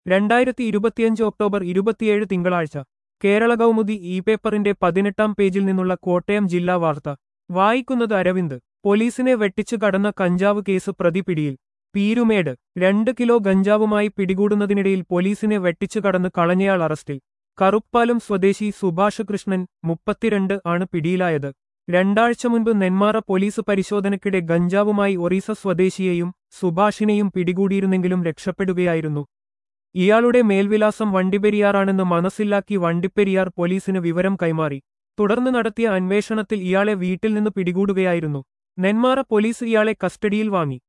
രണ്ടായിരത്തി ഇരുപത്തിയഞ്ച് ഒക്ടോബർ ഇരുപത്തിയേഴ് തിങ്കളാഴ്ച കേരള കൗമുദി ഇ പേപ്പറിന്റെ പതിനെട്ടാം പേജിൽ നിന്നുള്ള കോട്ടയം ജില്ലാ വാർത്ത വായിക്കുന്നത് അരവിന്ദ് പോലീസിനെ വെട്ടിച്ചു കടന്ന കഞ്ചാവ് കേസ് പ്രതി പിടിയിൽ പീരുമേട് രണ്ട് കിലോ ഗഞ്ചാവുമായി പിടികൂടുന്നതിനിടയിൽ പോലീസിനെ വെട്ടിച്ചു കടന്ന് കളഞ്ഞയാൾ അറസ്റ്റിൽ കറുപ്പാലം സ്വദേശി സുഭാഷ് കൃഷ്ണൻ മുപ്പത്തിരണ്ട് ആണ് പിടിയിലായത് രണ്ടാഴ്ച മുൻപ് നെന്മാറ പോലീസ് പരിശോധനയ്ക്കിടെ ഗഞ്ചാവുമായി ഒറീസ സ്വദേശിയെയും സുഭാഷിനെയും പിടികൂടിയിരുന്നെങ്കിലും രക്ഷപ്പെടുകയായിരുന്നു ഇയാളുടെ മേൽവിലാസം വണ്ടിപ്പെരിയാറാണെന്ന് മനസ്സിലാക്കി വണ്ടിപ്പെരിയാർ പോലീസിന് വിവരം കൈമാറി തുടർന്ന് നടത്തിയ അന്വേഷണത്തിൽ ഇയാളെ വീട്ടിൽ നിന്ന് പിടികൂടുകയായിരുന്നു നെന്മാറ പോലീസ് ഇയാളെ കസ്റ്റഡിയിൽ വാങ്ങി